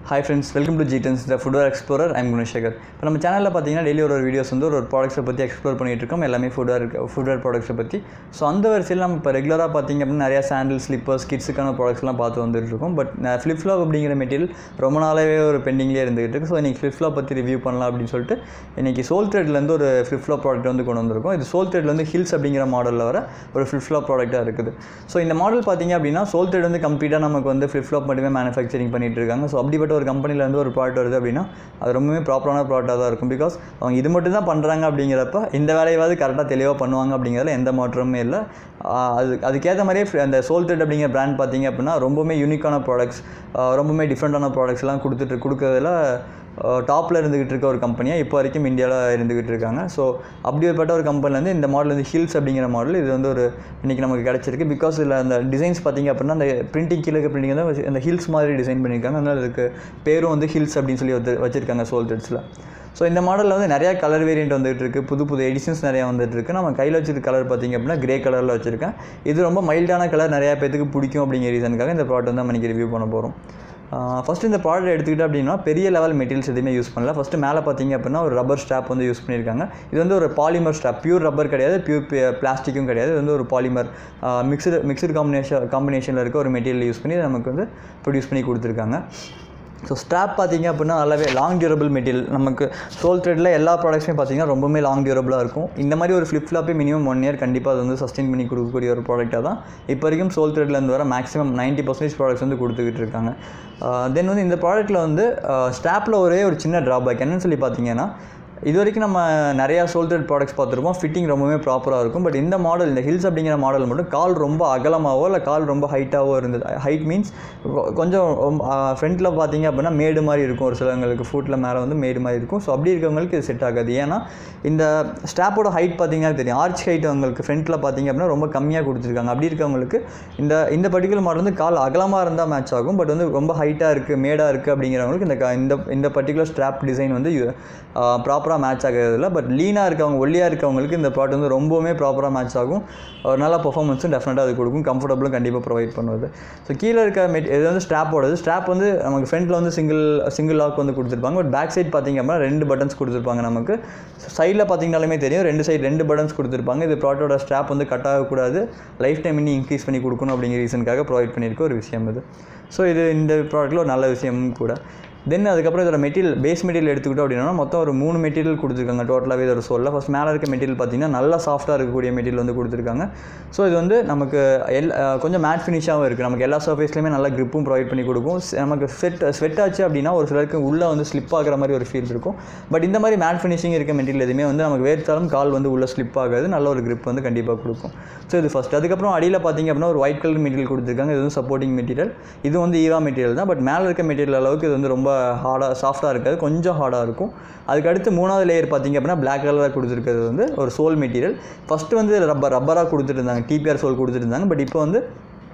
hi friends welcome to ஜிடன்ஸ் the footwear explorer I'm Gunasekar இப்போ நம்ம சேனலில் பார்த்தீங்கன்னா டெய்லி ஒரு வீடியோஸ் வந்து ஒரு ப்ராடக்ட்ஸை பற்றி எக்ஸ்ப்ளோர் பண்ணிட்டு இருக்கோம் எல்லாமே ஃபுட்வேர் ஃபுட்வேர் ப்ராடக்ட்ஸை பற்றி ஸோ அந்த வரிசையில் நம்ம இப்போ ரெகுலராக பார்த்தீங்க அப்படின்னா நிறையா சாண்டில் ஸ்லிப்பர்ஸ் கிட்ஸுக்கான ப்ராடக்ட்ஸ்லாம் பார்த்து வந்துட்டு இருக்கோம் பட் ஃப்ளிப் ஃப்ளாப் அப்படிங்கிற மெட்டீரியல் ரொம்ப நாளாகவே ஒரு பெண்டிங்லேயே இருந்துகிட்டு இருக்கு ஸோ இன்றைக்கி ஃப்ளிப் ஃப்ளாப் பற்றி ரிவ்யூ பண்ணலாம் அப்படின்னு சொல்லிட்டு இன்றைக்கி சோல் த்ரெட்லேருந்து ஒரு ஃப்ளிப் ஃப்ளாப் ப்ராடக்ட் வந்து கொண்டு வந்திருக்கோம் இது சோல் த்ரெட்ல வந்து ஹில்ஸ் அப்படிங்கிற மாடலில் வர ஒரு ஃப்ளிப் ஃப்ளாப் ப்ராடக்ட்டாக இருக்குது ஸோ இந்த மாடல் பார்த்தீங்க அப்படின்னா சோல் த்ரெட் வந்து கம்ப்ளீட்டாக நமக்கு வந்து ஃப்ளிப் ஃப்ளாப் மட்டுமே மேனுஃபேக்சரிங் பண்ணிட்டு இருக்காங்க ஸோ அப்படிப்பட்ட ஒரு கம்பெனியில் வந்து ஒரு ப்ராடக்ட் வருது அப்படின்னா அது ரொம்பவே ப்ராப்பரான ப்ராடக்டாக தான் இருக்கும் பிகாஸ் அவங்க இது மட்டும் தான் பண்ணுறாங்க அப்படிங்கிறப்ப இந்த வேலையாவது கரெக்டாக தெளிவாக பண்ணுவாங்க அப்படிங்கிறதுல எந்த மாற்றமுமே இல்லை ஆஹ் அது அதுக்கேற்ற மாதிரியே ஃப்ர- அந்த சோல் த்ரெட் அப்படிங்கிற பிராண்ட் பார்த்தீங்க அப்படின்னா ரொம்பவுமே யூனிக்கான ப்ராடக்ட்ஸ் ரொம்பவுமே டிஃப்ரெண்ட்டான ப்ராடக்ட்ஸ்லாம் கொடுத்துட்டு கொடுக்கறதுல டாப்பில் இருந்துகிட்டு இருக்க ஒரு கம்பெனியாக இப்போ வரைக்கும் இந்தியாவில் இருந்துகிட்டு இருக்காங்க ஸோ அப்படிப்பட்ட ஒரு கம்பெனிலேருந்து இந்த மாடல் வந்து ஹில்ஸ் அப்படிங்கிற மாடல் இது வந்து ஒரு இன்றைக்கி நமக்கு கிடச்சிருக்கு பிகாஸ் இதில் அந்த டிசைன்ஸ் பார்த்தீங்க அப்படின்னா அந்த பிரிண்டிங் கீழே இருக்க பிரிண்டிங் வந்து அந்த ஹில்ஸ் மாதிரி டிசைன் பண்ணியிருக்காங்க அதனால் அதுக்கு பேரும் வந்து ஹில்ஸ் அப்படின்னு சொல்லி வச்சு வச்சுருக்காங்க சோல் த்ரெட்ஸில் ஸோ இந்த மாடலில் வந்து நிறையா கலர் வேரியண்ட் வந்துட்டு இருக்கு புது புது எடிஷன்ஸ் நிறையா வந்துட்டு இருக்கு நம்ம கையில் வச்சிருக்க கலர் பார்த்தீங்க அப்படின்னா கிரே கலரில் வச்சிருக்கேன் இது ரொம்ப மைல்டான கலர் நிறையா பேத்துக்கு பிடிக்கும் அப்படிங்கிற ரீசனுக்காக இந்த ப்ராடக்ட் வந்து நம்ம இன்னைக்கு ரிவ்யூ பண்ண போகிறோம் ஃபஸ்ட்டு இந்த ப்ராடக்ட் எடுத்துக்கிட்டு அப்படின்னா பெரிய லெவல் மெட்டீரியல்ஸ் எதுவுமே யூஸ் பண்ணல ஃபஸ்ட்டு மேலே பார்த்தீங்க அப்படின்னா ஒரு ரப்பர் ஸ்ட்ராப் வந்து யூஸ் பண்ணியிருக்காங்க இது வந்து ஒரு பாலிமர் ஸ்ட்ராப் பியூர் ரப்பர் கிடையாது பியூர் பிளாஸ்டிக்கும் கிடையாது இது வந்து ஒரு பாலிமர் மிக்சடு மிக்சடு காம்பினேஷன் காம்பினேஷனில் இருக்க ஒரு மெட்டீரியல் யூஸ் பண்ணி நமக்கு வந்து ப்ரொடியூஸ் பண்ணி கொடுத்துருக்காங்க ஸோ ஸ்ட்ராப் பார்த்தீங்க அப்படின்னா நல்லாவே லாங் டியூரபிள் மெட்டீரியல் நமக்கு சோல் த்ரெட்டில் எல்லா ப்ராடக்ட்ஸுமே பார்த்தீங்கன்னா ரொம்பவே லாங் டியூரபிளாக இருக்கும் இந்த மாதிரி ஒரு ஃப்ளிப் ஃப்ளாப்பே மினிமம் ஒன் இயர் கண்டிப்பாக அது வந்து சஸ்டெயின் பண்ணி கொடுக்கக்கூடிய ஒரு ப்ராடக்ட்டாக தான் இப்போ வரைக்கும் சோல் த்ரெட்லேருந்து வர மேக்ஸிமம் 90% பர்சன்டேஜ் ப்ராடக்ட்ஸ் வந்து கொடுத்துக்கிட்டு இருக்காங்க தென் வந்து இந்த ப்ராடக்ட்டில் வந்து ஸ்ட்ராப்பில் ஒரே ஒரு சின்ன ட்ராபேக் என்னன்னு சொல்லி பார்த்தீங்கன்னா இது வரைக்கும் நம்ம நிறையா சோல்டட் ப்ராடக்ட்ஸ் பார்த்துருப்போம் ஃபிட்டிங் ரொம்பவே ப்ராப்பராக இருக்கும் பட் இந்த மாடல் இந்த ஹில்ஸ் அப்படிங்கிற மாடல் மட்டும் கால் ரொம்ப அகலமாகவோ இல்லை கால் ரொம்ப ஹைட்டாகவோ இருந்தது ஹைட் மீன்ஸ் கொஞ்சம் ஃப்ரண்ட்டில் பார்த்தீங்க அப்படின்னா மேடு மாதிரி இருக்கும் ஒரு சிலவங்களுக்கு ஃபுட்டில் மேலே வந்து மேடு மாதிரி இருக்கும் ஸோ அப்படி இருக்கவங்களுக்கு இது செட் ஆகாது ஏன்னா இந்த ஸ்டாப்போட ஹைட் பார்த்தீங்கன்னா தெரியும் ஆர்ச் ஹைட் அவங்களுக்கு ஃப்ரண்ட்டில் பார்த்தீங்க அப்படின்னா ரொம்ப கம்மியாக கொடுத்துருக்காங்க அப்படி இருக்கவங்களுக்கு இந்த இந்த பர்டிகுலர் மாடல் வந்து கால் அகலமாக இருந்தால் மேட்ச் ஆகும் பட் வந்து ரொம்ப ஹைட்டாக இருக்குது மேடாக இருக்குது அப்படிங்கிறவங்களுக்கு இந்த க- இந்த இந்த பர்டிகுலர் ஸ்ட்ராப் டிசைன் வந்து ப்ராப்பராக மேட்ச் ஆகிறதில்ல பட் லீனாக இருக்கவங்க ஒல்லியாக இருக்கவங்களுக்கு இந்த ப்ராடக்ட் வந்து ரொம்பவுமே ப்ராப்பராக மேட்ச் ஆகும் ஒரு நல்ல பர்ஃபார்மன்ஸும் டெஃபினட்டாக அது கொடுக்கும் கம்ஃபர்டபுளும் கண்டிப்பாக ப்ரொவைட் பண்ணுவது ஸோ கீழே இருக்க மெட் இது வந்து ஸ்ட்ராப்போடது ஸ்ட்ராப் வந்து நமக்கு ஃப்ரண்ட்டில் வந்து சிங்கிள் சிங்கிள் லாக் வந்து கொடுத்துருப்பாங்க பட் பேக் சைடு பார்த்தீங்க அப்படின்னா ரெண்டு பட்டன்ஸ் கொடுத்துருப்பாங்க நமக்கு சைடில் பார்த்தீங்கனாலுமே தெரியும் ரெண்டு சைடு ரெண்டு பட்டன்ஸ் கொடுத்துருப்பாங்க இது ப்ராடக்டோட ஸ்ட்ராப் வந்து கட் ஆகக்கூடாது லைஃப் டைம் இன்னும் இன்க்ரீஸ் பண்ணி கொடுக்கணும் அப்படிங்கிற ரீசனுக்காக ப்ரொவைட் பண்ணியிருக்க ஒரு விஷயம் இது ஸோ இது இந்த ப்ராடக்ட்டில் ஒரு நல்ல விஷயமும் கூட தென் அதுக்கப்புறம் இதோட மெட்டீரியல் பேஸ் மெட்டீரியல் எடுத்துக்கிட்டோம் அப்படின்னா மொத்தம் ஒரு மூணு மெட்டீரியல் கொடுத்துருக்காங்க டோட்டலாகவே இதோட சொல்ல ஃபஸ்ட் மேலே இருக்க மெட்டீரியல் பார்த்தீங்கன்னா நல்லா சாஃப்ட்டாக இருக்கக்கூடிய மெட்டீரியல் வந்து கொடுத்துருக்காங்க ஸோ இது வந்து நமக்கு எல் அஹ் கொஞ்சம் மேட் ஃபினிஷாகவும் இருக்குது நமக்கு எல்லா சர்ஃபேஸ்லையுமே நல்ல gripம் ப்ரொவைட் பண்ணி கொடுக்கும் ஸ்- நமக்கு ஸ்வெட் ஸ்வெட் ஆச்சு அப்படின்னா ஒரு சிலருக்கு உள்ளே வந்து ஸ்லிப் ஆகிற மாதிரி ஒரு ஃபீல் இருக்கும் பட் இந்த மாதிரி மேட் ஃபினிஷிங் இருக்க மெட்டீரியல் எதுவுமே வந்து நமக்கு வேர்த்தாலும் கால் வந்து உள்ளே ஸ்லிப் ஆகாது நல்ல ஒரு grip வந்து கண்டிப்பாக கொடுக்கும் ஸோ இது ஃபஸ்ட் அதுக்கப்புறம் அடியில் பார்த்தீங்க அப்படின்னா ஒரு ஒயிட் கலர் மெட்டீரியல் கொடுத்துருக்காங்க இது வந்து சப்போர்ட்டிங் மெட்டீரியல் இது வந்து ஈவா மெட்டீரியல் தான் பட் மேலே இருக்க மெட்டீரியல் அளவுக்கு இது வந்து ரொம்ப ஹார்டாக சாஃப்ட்டாக இருக்காது கொஞ்சம் ஹார்டாக இருக்கும் அதுக்கு அடுத்து மூணாவது லேயர் பார்த்தீங்க அப்படின்னா பிளாக் கலரில் கொடுத்துருக்கிறது வந்து ஒரு சோல் மெட்டீரியல் ஃபஸ்ட்டு வந்து ரப்பர் ரப்பராக கொடுத்துருந்தாங்க டிபிஆர் சோல் கொடுத்துருந்தாங்க பட் இப்போ வந்து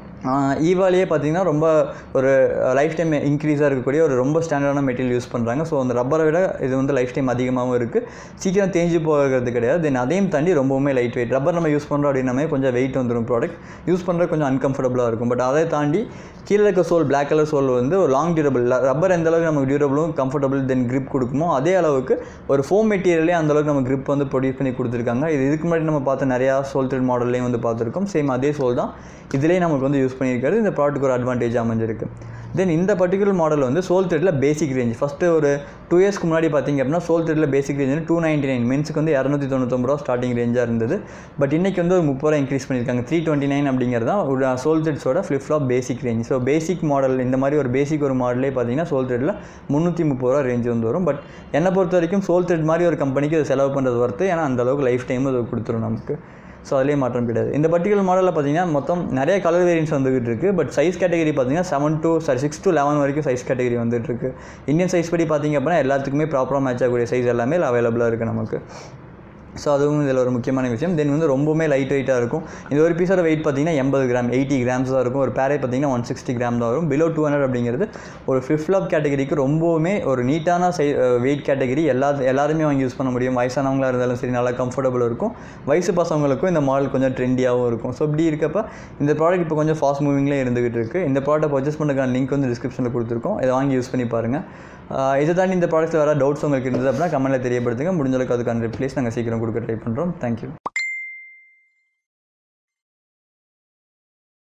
ஈவாலேயே பார்த்தீங்கன்னா ரொம்ப ஒரு லைஃப் டைம் இன்க்ரீஸாக இருக்கக்கூடிய ஒரு ரொம்ப ஸ்டாண்டர்டான மெட்டீரியல் யூஸ் பண்ணுறாங்க ஸோ அந்த ரப்பரை விட இது வந்து லைஃப் டைம் அதிகமாகவும் இருக்குது சீக்கிரம் தேஞ்சு போகிறது கிடையாது தென் அதையும் தாண்டி ரொம்பவுமே லைட் வெயிட் ரப்பர் நம்ம யூஸ் பண்ணுறோம் அப்படின்னாமே கொஞ்சம் வெயிட் வந்துடும் ப்ராடக்ட் யூஸ் பண்ணுறது கொஞ்சம் அன்கம்ஃபர்டபுளாக இருக்கும் பட் அதை தாண்டி கீழே இருக்க சோல் பிளாக் கலர் சோல் வந்து ஒரு லாங் டியூரபிள் ரப்பர் எந்த அளவுக்கு நமக்கு டியூரபிளும் கம்ஃபர்டபுள் தென் grip கொடுக்குமோ அதே அளவுக்கு ஒரு ஃபோம் மெட்டீரியலே அந்த அளவுக்கு நம்ம grip வந்து ப்ரொடியூஸ் பண்ணி கொடுத்துருக்காங்க இது இதுக்கு முன்னாடி நம்ம பார்த்த நிறையா சோல் த்ரெட் மாடல்லையும் வந்து பார்த்துருக்கோம் சேம் அதே சோல் தான் இதிலே நமக்கு வந்து யூஸ் பண்ணியிருக்காரு இந்த ப்ராடக்ட்டுக்கு ஒரு அட்வான்டேஜ் அமைஞ்சிருக்கு தென் இந்த பர்டிகுலர் மாடல் வந்து சோல் த்ரெட்டில் பேசிக் ரேஞ்ச் ஃபஸ்ட்டு ஒரு டூ இயர்ஸ்க்கு முன்னாடி பார்த்தீங்க அப்படின்னா சோல் த்ரெட்டில் பேசிக் ரேஞ்ச் வந்து டூ நைன்ட்டி நைன் மென்ஸுக்கு வந்து இரநூத்தி தொண்ணூத்தொம்பது ரூபா ஸ்டார்டிங் ரேஞ்சாக இருந்தது பட் இன்றைக்கி வந்து ஒரு முப்பது ரூபா இன்க்ரீஸ் பண்ணியிருக்காங்க த்ரீ டுவெண்ட்டி நைன் அப்படிங்கிறது தான் ஒரு சோல் த்ரெட்ஸோட flip flop basic range so basic model இந்த மாதிரி ஒரு பேசிக் ஒரு மாடலே பார்த்தீங்கன்னா சோல் த்ரெட்டில் முந்நூற்றி முப்பது ரூபா ரேஞ்ச் வந்து வரும் பட் என்னை பொறுத்த வரைக்கும் சோல் த்ரெட் மாதிரி ஒரு கம்பெனிக்கு இது செலவு பண்ணுறது ஒர்த்து ஏன்னா அந்த அளவுக்கு லைஃப் டைம் அது கொடுத்துரும் நமக்கு ஸோ அதுலேயே மாற்றம் கிடையாது இந்த பர்டிகுலர் மாடலில் பார்த்தீங்கன்னா மொத்தம் நிறைய கலர் வேரியன்ஸ் வந்துகிட்டு இருக்கு பட் சைஸ் கேட்டகரி பார்த்தீங்கன்னா seven to sorry six to eleven வரைக்கும் சைஸ் கேட்டகரி வந்துட்டு இருக்கு இந்தியன் சைஸ் படி பார்த்தீங்க அப்படின்னா எல்லாத்துக்குமே ப்ராப்பராக மேட்ச் ஆகக்கூடிய சைஸ் எல்லாமே அவைலபிளாக இருக்குது நமக்கு ஸோ அதுவும் இதில் ஒரு முக்கியமான விஷயம் தென் வந்து ரொம்பவுமே லைட் வெயிட்டாக இருக்கும் இந்த ஒரு பீஸோட வெயிட் பார்த்தீங்கன்னா எண்பது கிராம் எயிட்டி கிராம்ஸ் தான் இருக்கும் ஒரு பேரே பார்த்தீங்கன்னா ஒன் சிக்ஸ்டி கிராம் தான் வரும் பிலோ டூ ஹண்ட்ரட் அப்படிங்கிறது ஒரு ஃபிஃப்ட் ஃப்ளாப் கேட்டகரிக்கு ரொம்பவுமே ஒரு நீட்டான சை வெயிட் கேட்டகரி எல்லா எல்லாருமே வாங்கி யூஸ் பண்ண முடியும் வயசானவங்களாக இருந்தாலும் சரி நல்லா கம்ஃபர்டபுள் இருக்கும் வயசு பசங்களுக்கும் இந்த மாடல் கொஞ்சம் ட்ரெண்டியாகவும் இருக்கும் ஸோ இப்படி இருக்கப்ப இந்த ப்ராடக்ட் இப்போ கொஞ்சம் ஃபாஸ்ட் மூவிங்லேயே இருந்துகிட்டு இருக்குது இந்த ப்ராடக்ட் பர்ச்சேஸ் பண்ணுறதுக்கான லிங்க் வந்து டிஸ்கிரிப்ஷனில் கொடுத்துருக்கோம் இதை வாங்கி யூஸ் பண்ணி பாருங்கள் ஆஹ் இதை தாண்டி இந்த ப்ராடக்ட்டில் வர டவுட்ஸ் உங்களுக்கு இருந்தது அப்படின்னா கமெண்ட்டில் தெரியப்படுத்துங்க முடிஞ்ச அளவுக்கு அதுக்கான ரிப்ளேஸ் நாங்கள் சீக்கிரம் கொடுக்க ட்ரை பண்ணுறோம் தேங்க்யூ